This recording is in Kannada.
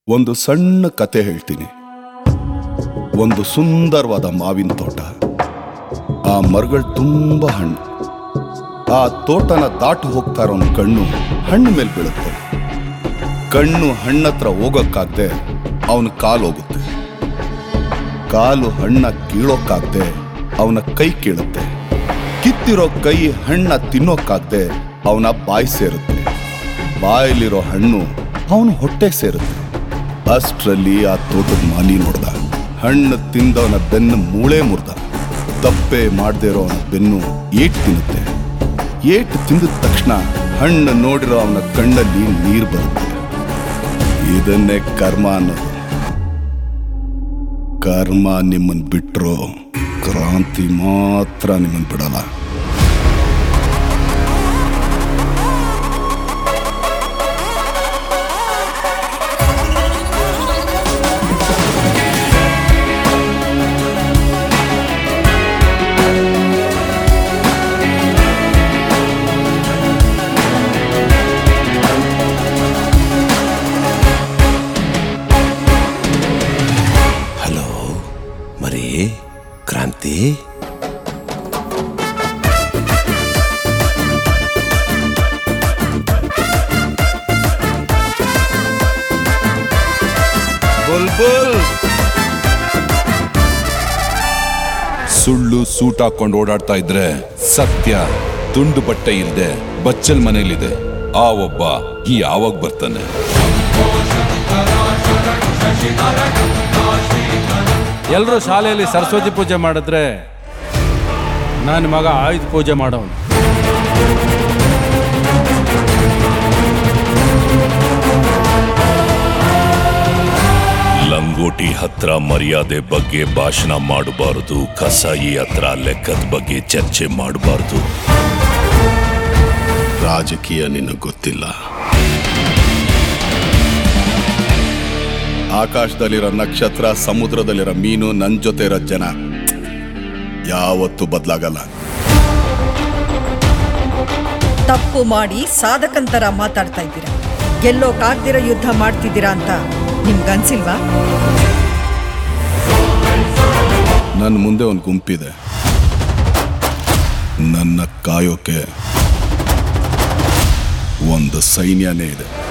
ಒಂದು ಸಣ್ಣ ಕತೆ ಹೇಳ್ತೀನಿ ಒಂದು ಸುಂದರವಾದ ಮಾವಿನ ತೋಟ ಆ ಮರಗಳು ತುಂಬ ಹಣ್ಣು ಆ ತೋಟನ ದಾಟು ಹೋಗ್ತಾ ಇರೋನ್ ಕಣ್ಣು ಹಣ್ಣು ಮೇಲೆ ಬೀಳುತ್ತೆ ಕಣ್ಣು ಹಣ್ಣತ್ರ ಹೋಗೋಕ್ಕಾಗ್ದೆ ಅವನ ಕಾಲು ಹೋಗುತ್ತೆ ಕಾಲು ಹಣ್ಣ ಕೀಳೋಕ್ಕಾಗ್ದೆ ಅವನ ಕೈ ಕೀಳುತ್ತೆ ಕಿತ್ತಿರೋ ಕೈ ಹಣ್ಣ ತಿನ್ನೋಕ್ಕಾಗ್ದೆ ಅವನ ಬಾಯಿ ಸೇರುತ್ತೆ ಬಾಯಲ್ಲಿರೋ ಹಣ್ಣು ಅವನ ಹೊಟ್ಟೆ ಸೇರುತ್ತೆ ಅಷ್ಟ್ರಲ್ಲಿ ಆ ತೋಟದ ಮಾಲಿ ನೋಡ್ದ ಹಣ್ಣು ತಿಂದವನ ಬೆನ್ನು ಮೂಳೆ ಮುರ್ದ ತಪ್ಪೆ ಮಾಡದೇ ಇರೋ ಅವನ ಬೆನ್ನು ಏಟ್ ತಿನ್ನುತ್ತೆ ಏಟ್ ತಿಂದ ತಕ್ಷಣ ಹಣ್ಣು ನೋಡಿರೋ ಅವನ ಕಣ್ಣಲ್ಲಿ ನೀರು ಬರುತ್ತೆ ಇದನ್ನೇ ಕರ್ಮ ಅನ್ನೋದು ಕರ್ಮ ನಿಮ್ಮನ್ ಬಿಟ್ರು ಕ್ರಾಂತಿ ಮಾತ್ರ ನಿಮ್ಮನ್ ಬಿಡಲ್ಲ ಹಲೋ ಮರಿ ಕ್ರಾಂತಿ ಬುಲ್ಬುಲ್ ಸುಳ್ಳು ಸೂಟ್ ಹಾಕೊಂಡು ಓಡಾಡ್ತಾ ಇದ್ರೆ ಸತ್ಯ ತುಂಡು ಬಟ್ಟೆ ಇಲ್ದೆ ಬಚ್ಚಲ್ ಮನೇಲಿದೆ ಆ ಒಬ್ಬ ಯಾವಾಗ ಬರ್ತಾನೆ ಎಲ್ಲರೂ ಶಾಲೆಯಲ್ಲಿ ಸರಸ್ವತಿ ಪೂಜೆ ಮಾಡಿದ್ರೆ ನನ್ನ ಮಗ ಆಯುಧ ಪೂಜೆ ಮಾಡೋನು ಲಂಗೋಟಿ ಹತ್ರ ಮರ್ಯಾದೆ ಬಗ್ಗೆ ಭಾಷಣ ಮಾಡಬಾರದು ಕಸಾಯಿ ಹತ್ರ ಲೆಕ್ಕದ ಬಗ್ಗೆ ಚರ್ಚೆ ಮಾಡಬಾರದು ರಾಜಕೀಯ ನಿನಗೆ ಗೊತ್ತಿಲ್ಲ ಆಕಾಶದಲ್ಲಿರೋ ನಕ್ಷತ್ರ ಸಮುದ್ರದಲ್ಲಿರೋ ಮೀನು ನನ್ ಜೊತೆ ಇರೋ ಜನ ಯಾವತ್ತೂ ಬದಲಾಗಲ್ಲ ತಪ್ಪು ಮಾಡಿ ಸಾಧಕಂತರ ಮಾತಾಡ್ತಾ ಇದ್ದೀರಾ ಗೆಲ್ಲೋಕಾಗ್ದಿರೋ ಯುದ್ಧ ಮಾಡ್ತಿದ್ದೀರಾ ಅಂತ ನಿಮ್ಗನ್ಸಿಲ್ವಾ ನನ್ನ ಮುಂದೆ ಒಂದು ಗುಂಪಿದೆ ನನ್ನ ಕಾಯೋಕೆ ಒಂದು ಸೈನ್ಯನೇ ಇದೆ